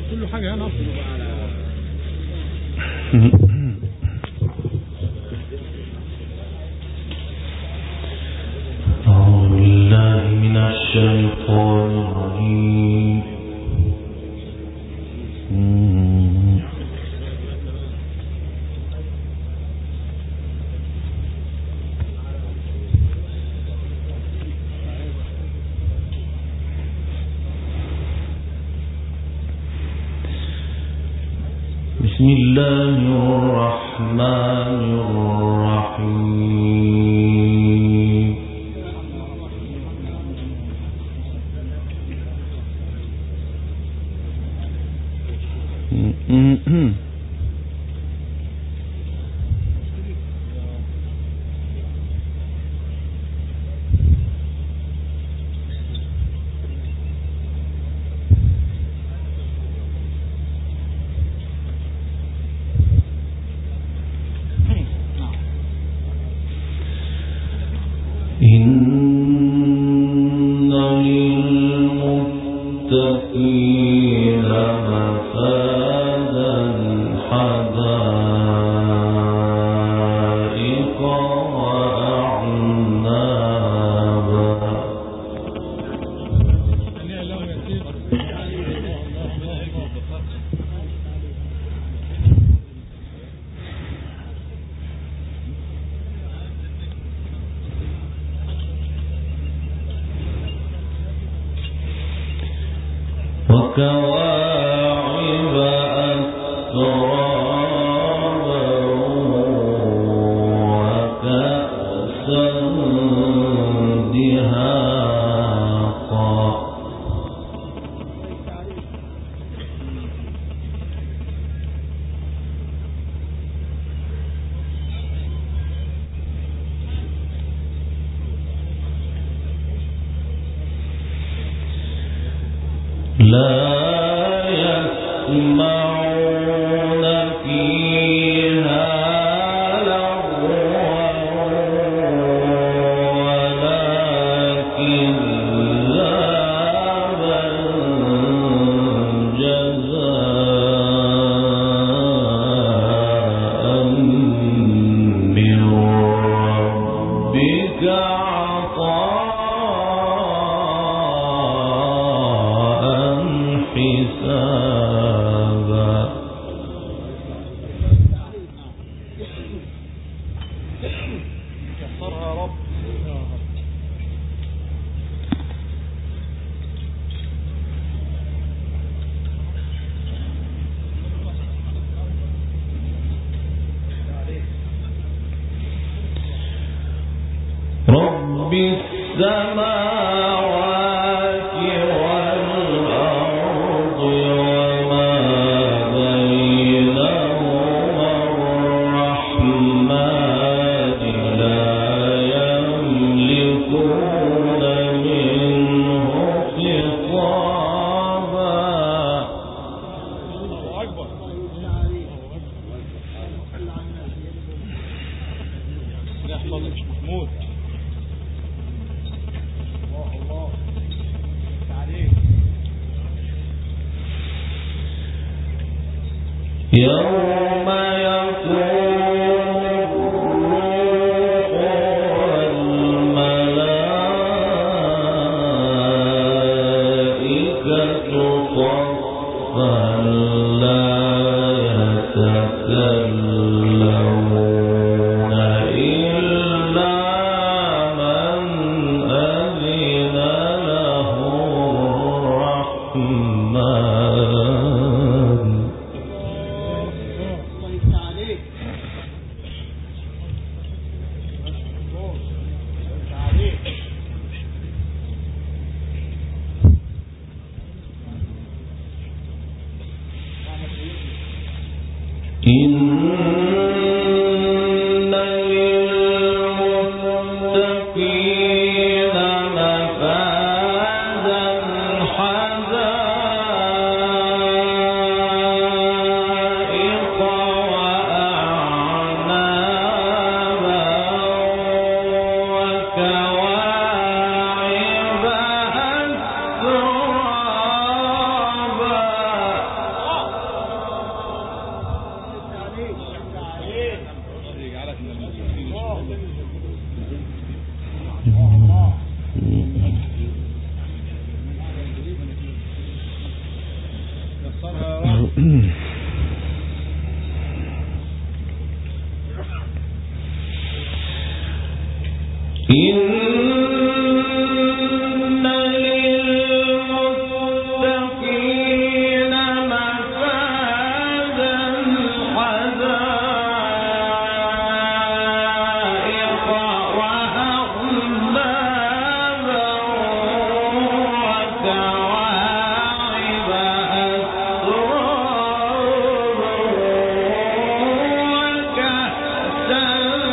كل حاجة هنا أعوذ بالله من الشيطان الرجيم مم. بسم الله الرحمن الرحيم إن للمتقين مفازا حدائق وأعنابا لا لا يا سيدي وكواعب أترابا وكأسا دهاقا لا يسمعون فيها لغوا ولا كذابا جزاء من ربك عطاء حسابا كسرها يا رب رب السماوات والأرض وما بينهما الرحمن لا يملكون منه خطابا الله أكبر لا يحفظك مش محمود الله الله عليك يوم يقوم الروح والملائكة صفا لا يتكلمون إلا من أذن له الرحمن إن للمتقين مفازا حدائق وأعنابا وكواعب أترابا إن للمتقين مفازا حدائق وأعنابا وكواعب أترابا وكأسا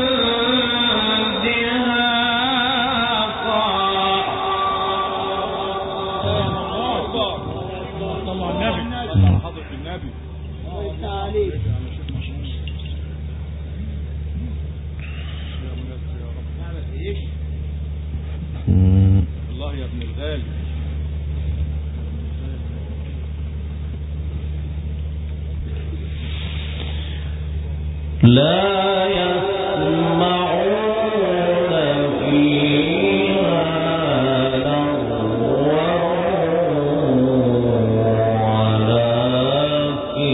دهاقا صلوا على النبي حضرة النبي عليك يا مناسب يا رب نعمل ايه الله يا ابن الغالي لا يسمعون فيها لغوا ولا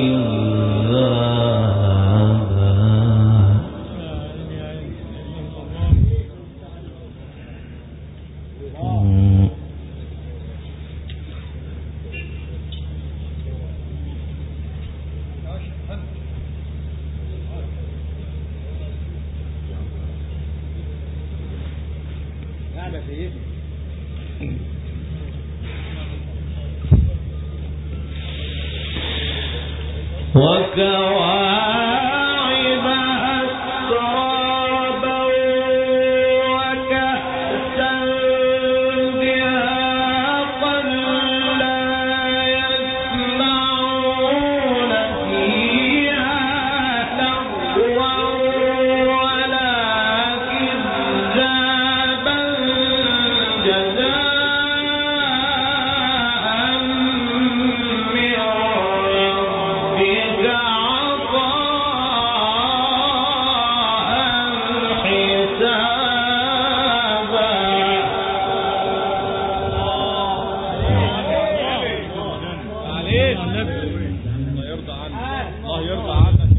كذابا قاعدة في ايه وكواعب أترابا وكأسا دهاقا لا يسمعون فيها لغوا ولا كذابا جزاء من ربك عطاء حسابا عليك الله يرضى عنك الله يرضى عنك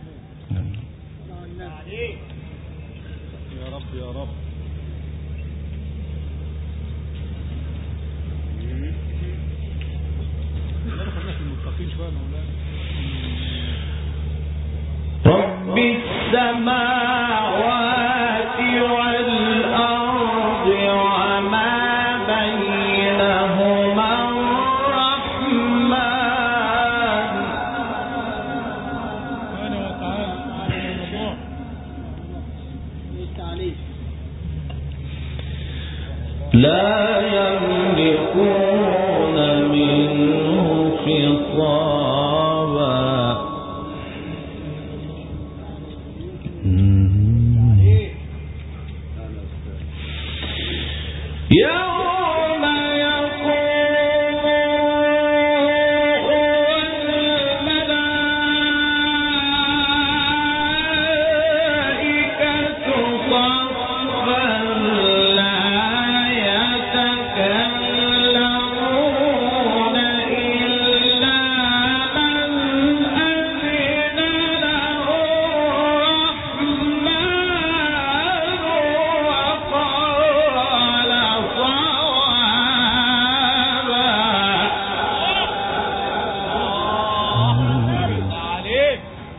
يا رب يا رب خلينا في المتقين شويه يا مولانا رب السماوات والأرض وما بينهما الرحمن سبحانه وتعالى سبحان الله ليس عليك لا يملكون منه خطابا يوم يقوم الملائكة صفا لا يتكلمون إلا من أذن له الرحمن وقال صوابا عليك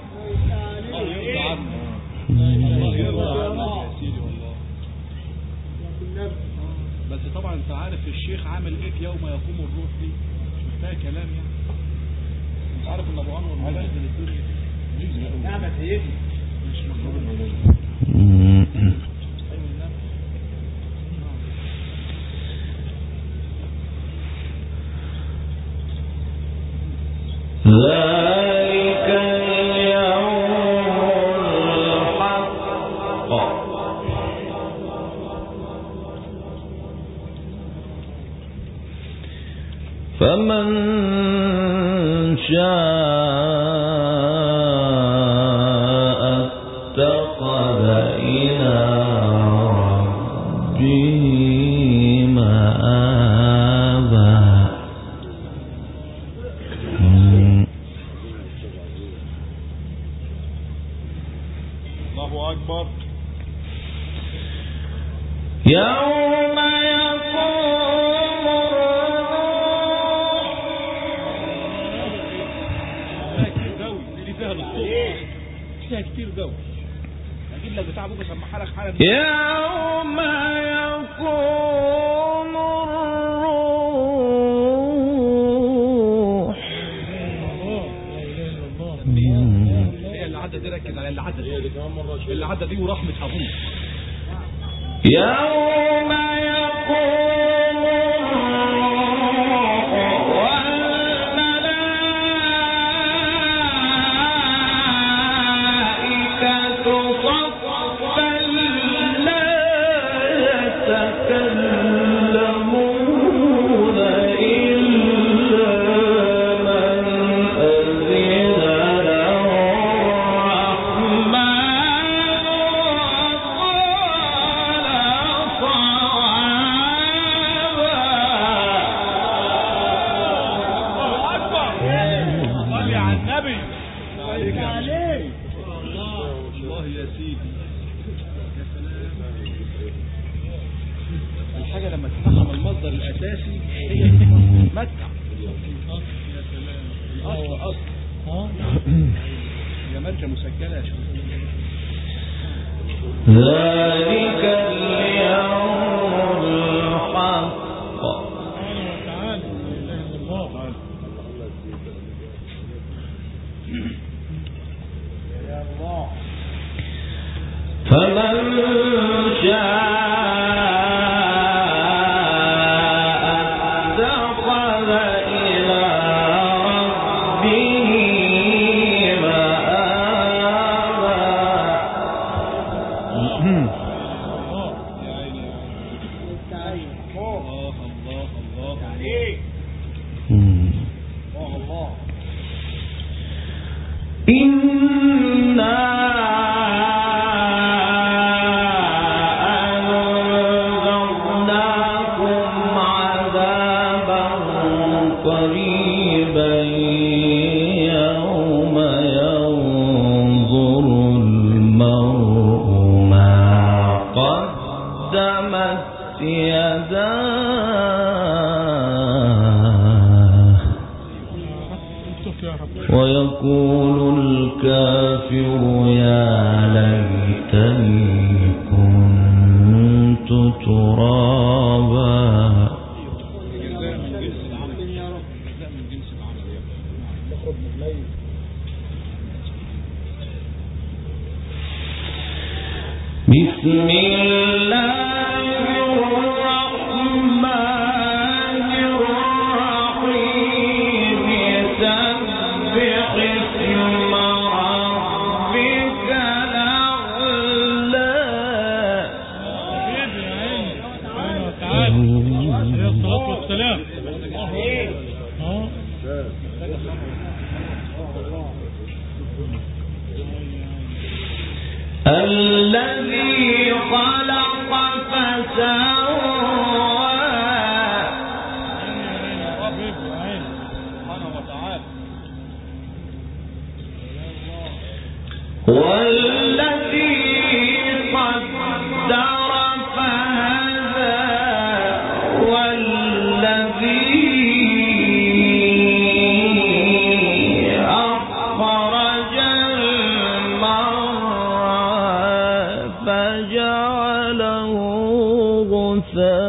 الله يرضى عنك الله يرضى عنك يا سيدي والله بس طبعا انت عارف الشيخ عامل ايه يوم يقوم الروح دي مش محتاج كلام يعني انت عارف ان ابو انور مبهدل الدنيا نعم سيدي مش مطلوب ايوه النبي ذلك اليوم الحق فمن شاء اتخذ إلى ربه مآبا اكبر يوم يقوم الروح فيها كتير قوي دي فيها للصبح فيها كتير قوي اجيب لك بتاع ابوك اسمعها لك حالا يوم يقوم الروح هي اللي عدى دي ركز على اللي عدى دي اللي عدى دي ورحمة ابوك يوم يقوم الروح والملائكة صفا لا يتكلمون إلا من أذن له الرحمن وقال صوابا اكبر صلي على النبي عليك يا عليك الله يا سيدي يا سلام الحاجة لما تفهم المصدر الأساسي هي تمتع يا سلام الأصل أصل هي مادة مسجلة يا شباب ذلك اليوم الحق تعالى لا إله إلا الله فمن شاء اتخذ إلى ربه مآبا يا عيني يا عيني والتعين الله الله الله عليك الله الله إنا أنذرناكم عذابا قريبا يوم ينظر المرء ما قدمت يداه ويقول الكافر يا ليتني كنت ترابا جزاء من جنس العمل يا رب جزاء من جنس العمل يا ابني بسم الله الرحمن الرحيم سبح اسم ربك الأعلى عليه الصلاة والسلام الذي خلق فسوى سبحانه وتعالى والذي قدر فهدى والذي أخرج المرعى فجعله غثاء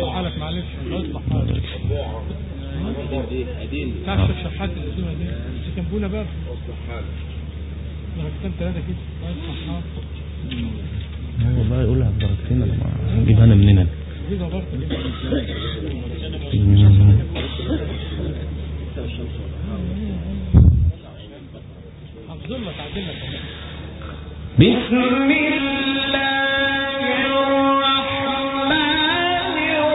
يصلح حالك معلش الله يصلح حالك بتاع الشيخ شحات اللي اسمها دي مش كان بونا باب درجتين ثلاثة كده الله يصلح حالك هو والله يقولها بدرجتين انا ما هجيبها انا منين أنا؟ كده برضه حافظ لك عادل لك بسم الله الرحمن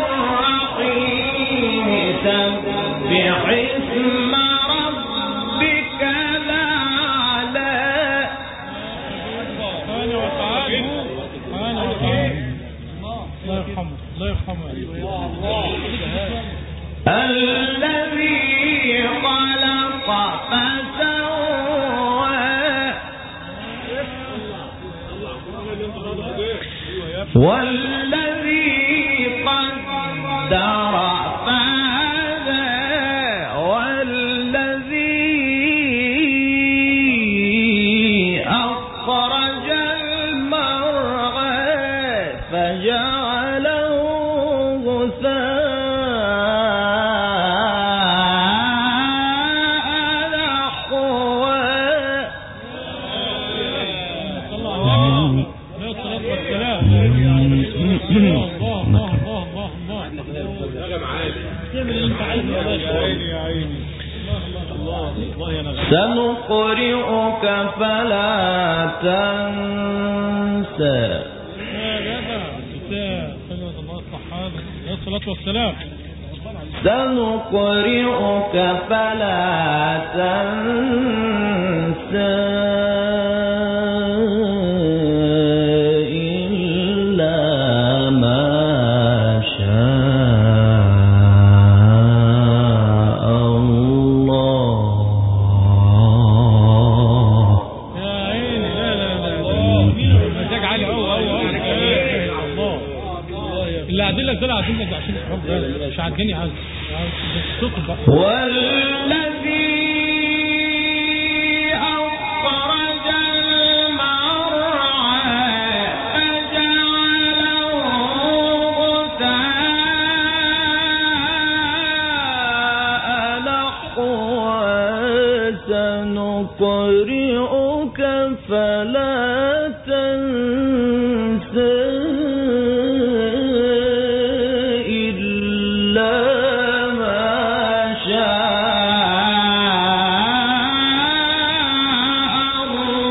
الرحيم سبح اسم ربك الأعلى سبحانه وتعالى سبحانه وتعالى الله يرحمه الله يرحمه الذي خلق فسوى والذي قدر فهدى والذي أخرج المرعى فجعله غثاء نحوا صلى الله عليه الصلاة والسلام الله الله الله الله الله تعمل اللي انت عايزه يا باشا يا عيني الله الله يا نغم سنقرئك فلا تنسى يا جدع الكتاب سيد الله الصحابة عليه الصلاة والسلام سنقرئك فلا تنسى إلا ما شاء الله يا عيني لا لا لا مين المزاج عالي قوي قوي قوي الله اللي قاعدين لك دول قاعدين لك عشان الحرام ده مش عاجبني عايز صوتهم بقى والذي أخرج المرعى فجعله غثاء نحوا سنقرئك فلا تنسى إلا ما شاء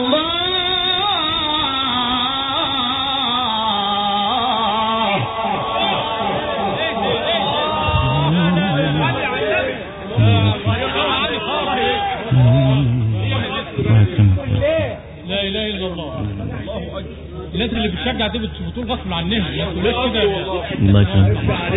الله يكرمك لا اله الا الله الناس اللي بتشجع دي بت- بتقول غصب عنها ما تقولش كده الله يكرمك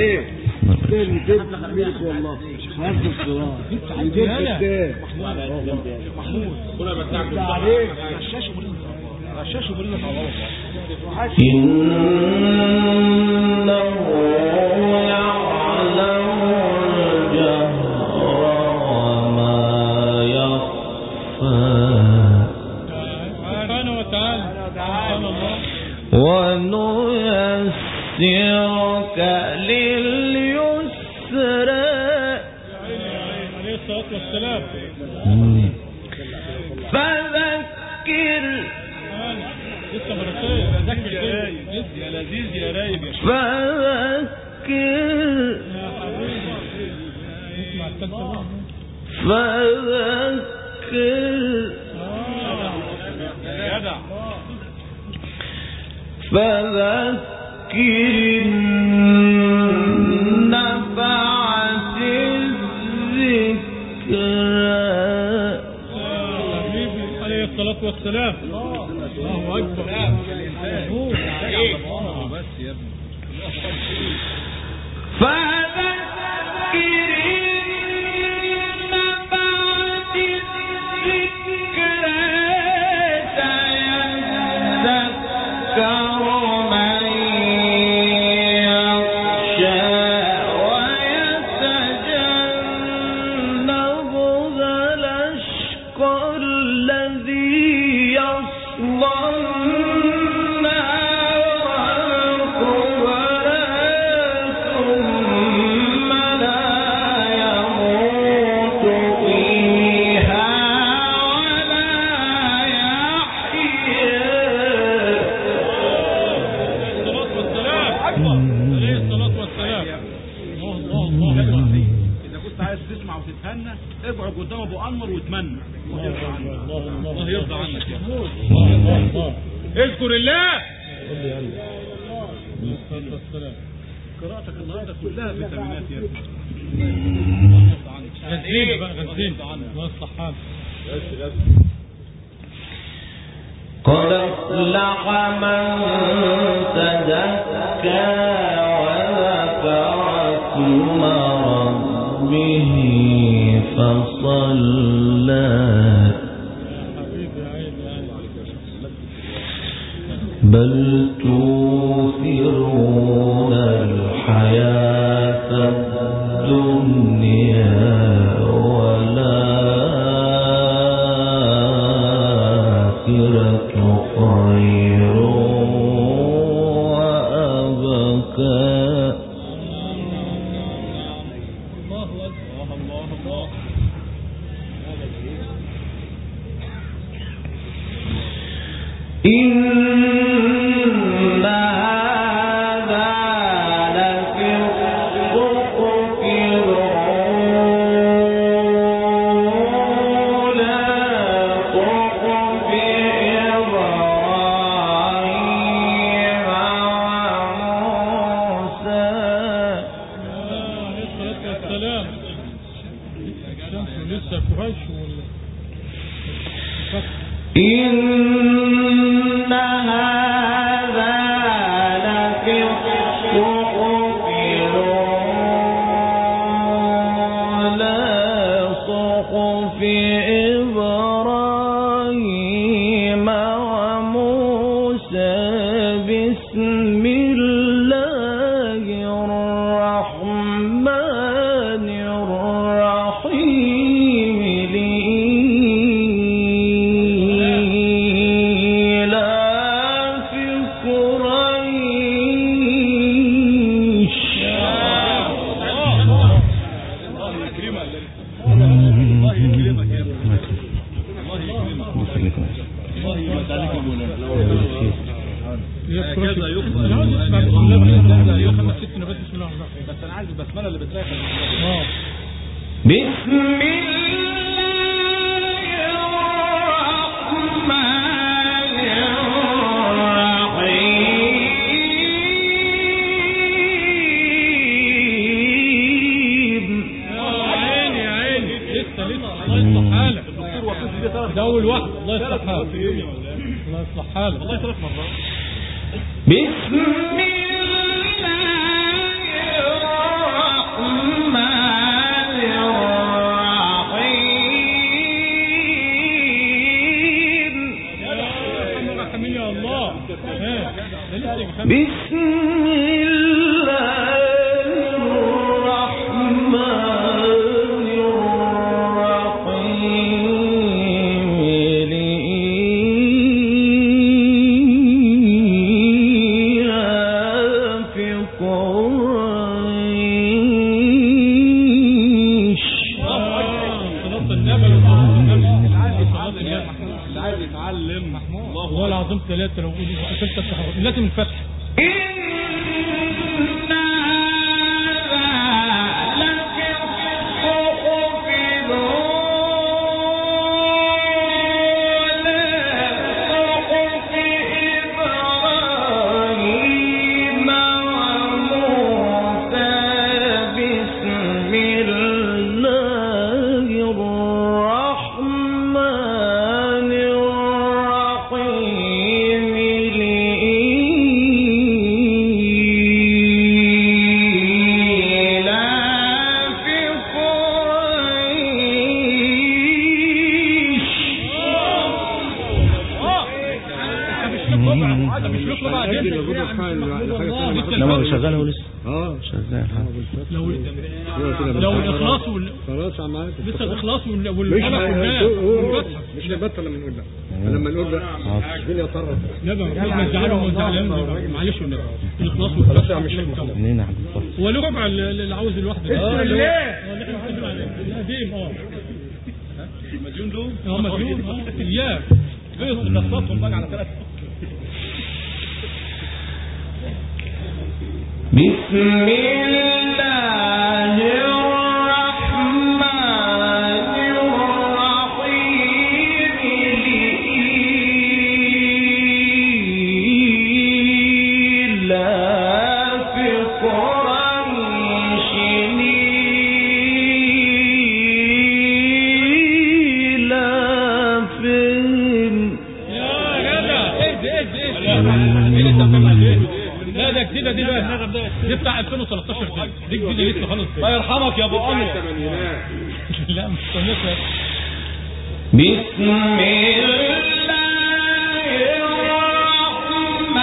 إنه يعلم الجهر وما يخفى سبحانه وتعالى سبحان الله ونيسرك لليسرى عليه الصلاة والسلام مم. فذكر لسه مرتين ذاكر يا يا لذيذ يا رايب يا شيخ فذكر يا حبيبي اسمع التالتة بقى. فذكر يا جدع فذكر نفعت الذكرى حبيبي عليه الصلاة والسلام الله أكبر مظبوط. فذكر نفعت الذكرى سيذكر من يخشى ويتجنبها الأشقى الذي يصلى تسمع وتتهنى اقعد قدام ابو انور واتمنى الله يرضى عنك الله يرضى عنك يا أخي. اذكر الله قراءتك النهارده كلها فيتامينات يا ابني غزينا بقى غزينا الله يصلح حالك قد أفلح من تزكى وذكر اسم ربه فصلى بل توثرون الحياة الدنيا والآخرة خير وأبقى إن هذا لفي الصحف الأولى صحف إبراهيم وموسى السلام الشمس لسه فريش ولا إن هذا لفي الصحف الأولى صحف إبراهيم وموسى بسم الله الرحمن الرحيم لإيلاف قريش كذا يقبل كذا يقبل ست نبات بسم الله الرحمن الرحيم بس انا عايز البسمله اللي بتلاقي اه بسم الله الرحمن عيني يا عيني لسه لسه الله يصلح حالك ده اول واحد الله يصلح حالك الله يصلح حالك الله ثلاث مرات بسم الله الرحمن الرحيم يا رحمن يا الله ها ده لسه يفهم. بسم الله الرحمن الرحيم لإيلاف قريش صلاة النبي وصلاة النبي صلاة النبي اللي عايز يتعلم الله هو العظيم ثلاثة لو قولي وقفلت التحرك لازم الفتح إن هذا لفي الصحف الأولى صحف إبراهيم وموسى بسم الله الرحمن الرحيم لإيلاف قريش مش له بعدين لا ما شغاله لسه اه شغال لو كده لو بس. الاخلاص وال... خلاص عم عارف لسه الاخلاص وال... مش والفلق والناس مش نبطل لما نقول لا لما نقول لا الدنيا طرت لا بقى ما زعلهم وزعلان معلش والنبي الاخلاص والفلق يا عم الشيخ منين يا عبد الفضل هو له ربع اللي عاوز الواحده اه اللي هو اللي احنا بنتكلم عليه القديم اه مديون له اه مديون اه اياه بيص نصاتهم بقى على ثلاثه بسم الله الرحمن النغم ده دي بتاع 2013 دي دي جديده لسه خالص الله يرحمك يا ابو بتاع انور الثمانينات لا مش كويسه بسم الله الرحمن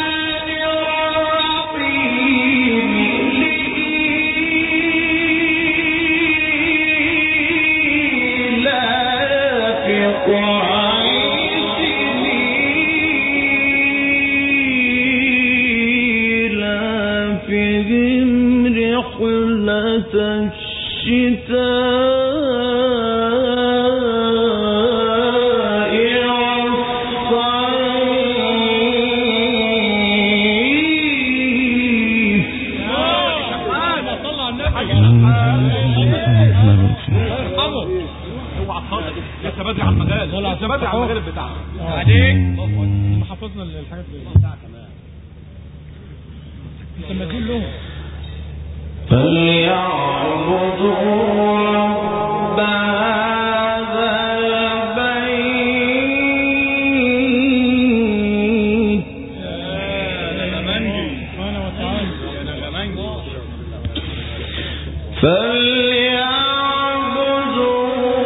الرحيم لإيلاف قريش إيلافهم رحلة الشتاء والصيف ما طلع النبي الله يرحمه اوعى تخلص لسه بدري على المجال لسه بدري على المجال بتاعك بعدين ما حفظنا الحاجات دي انت ما تقول لهم فليعبدوا رب هذا البيت سبحانه وتعالى فليعبدوا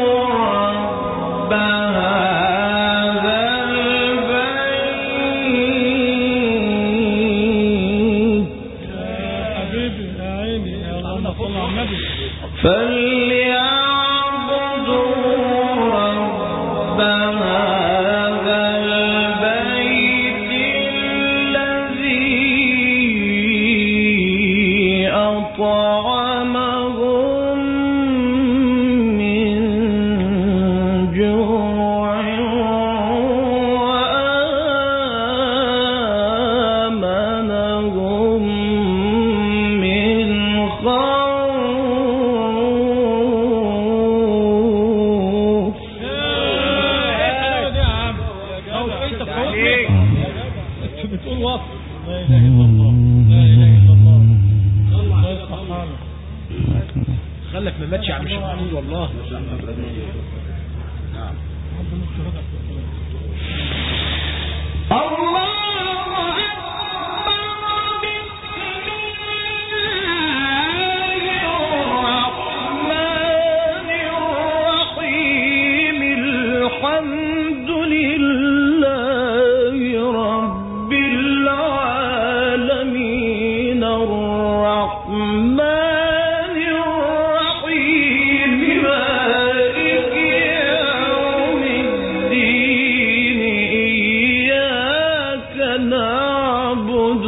رب هذا البيت حبيبي يا عيني يا اللهم صل على النبي فليعبدوا رب هذا البيت الذي أطعمهم من جوع وآمنهم من خوف ايه دي يا عم او انت بتقول انت بتقول وصف لا اله الا الله لا اله الا الله الله يصلح حالك خلك ما ماتش يا عم الشيخ محمود والله الحمد لله رب العالمين الرحمن الرحيم مالك يوم الدين إياك نعبد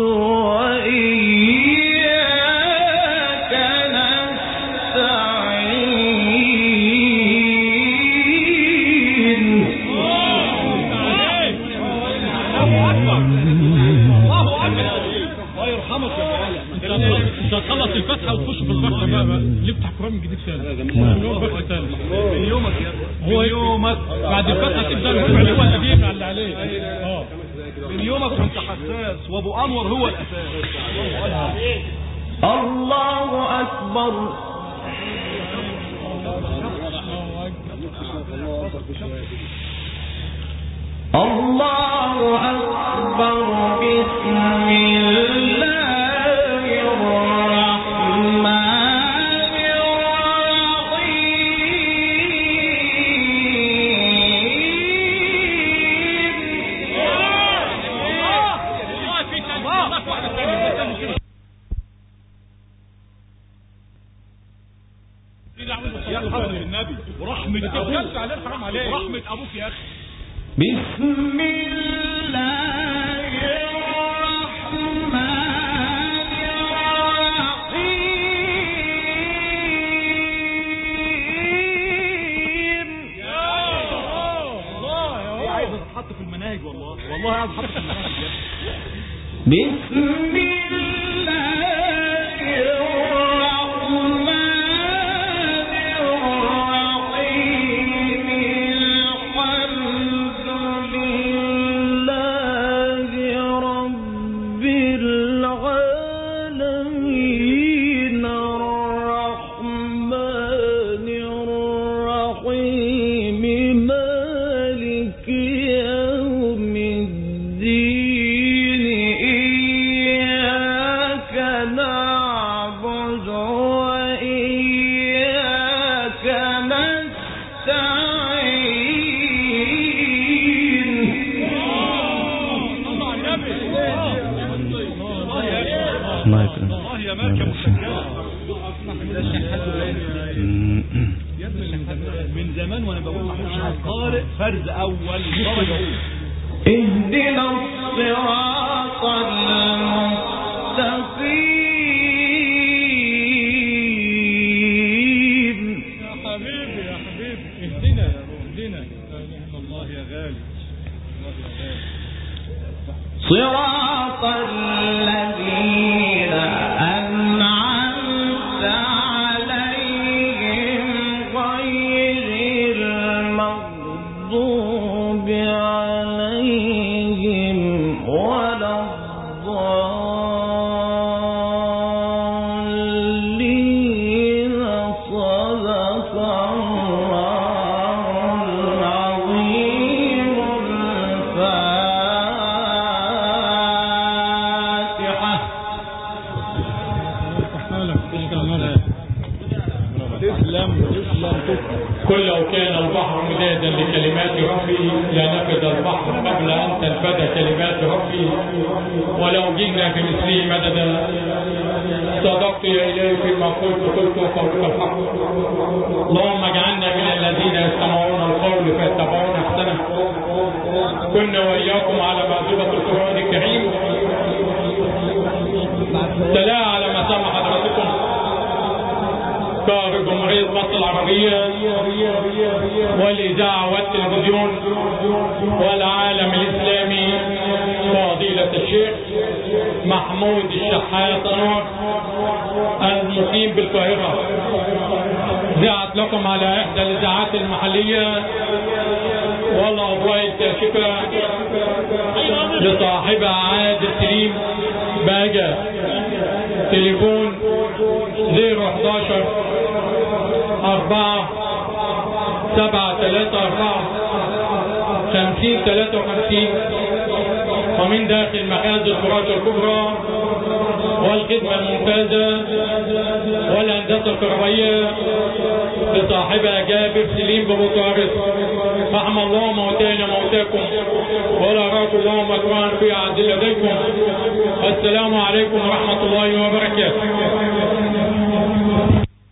وإياك نستعين الله يرحمك يا انت انت هتخلص الفتحه وتخش في الفتحه بقى بقى نفتح قران جديد ثاني يوم فتحه ثاني من يومك يا ابني هو من يومك بعد الفتحه تبدا الربع اللي هو القديم اللي عليه اه من يومك وانت حساس وابو انور هو الاساس الله أكبر الله أكبر بسم الله الرحمن الرحيم يا حضرة النبي ورحمة ما ابوك تتكلمش عليه حرام عليك ورحمة ابوك يا اخي بسم الله الرحمن الرحيم هي عايزة تتحط في المناهج والله والله عايزة تتحط في المناهج يا ابني. بسم الله الرحمن الرحيم الحمد لله زمان كان من زمان وانا بقول محمود شحات قارئ فرز اول درجه اولى اهدنا الصراط المستقيم يا حبيبي يا حبيبي اهدنا اهدنا لا اله الا الله يا غالي الله يا غالي صراط الذين أنعمت عليهم غير المغضوب عليهم ولا الضالين صدق الله العظيم الفاتحة حالك تسلم تسلم تسلم قل لو كان البحر مدادا لكلمات ربي لنفد البحر قبل ان تنفد كلمات ربي ولو جئنا بمثله مددا صدقت يا الهي فيما قلت قلت وقولك الحق اللهم اجعلنا من الذين يستمعون القول فيتبعون احسنه كنا واياكم على مأدبة القران الكريم تلا على ما سمع حضراتكم كار جمهورية مصر العربية والإذاعة والتلفزيون والعالم الإسلامي فضيلة الشيخ محمود الشحات أنور المقيم بالقاهرة ذاعت لكم على إحدى الإذاعات المحلية والأضواء الكاشفة لصاحبها عادل سليم باجة تليفون 011 أربعة سبعة ثلاثة أربعة خمسين ثلاثة وخمسين ومن داخل مخازن الفراش الكبرى والخدمة الممتازة والهندسة الكهربائية لصاحبها جابر سليم ببوكارست رحم الله موتانا موتاكم ولا راكم الله مكران في عز لديكم السلام عليكم ورحمة الله وبركاته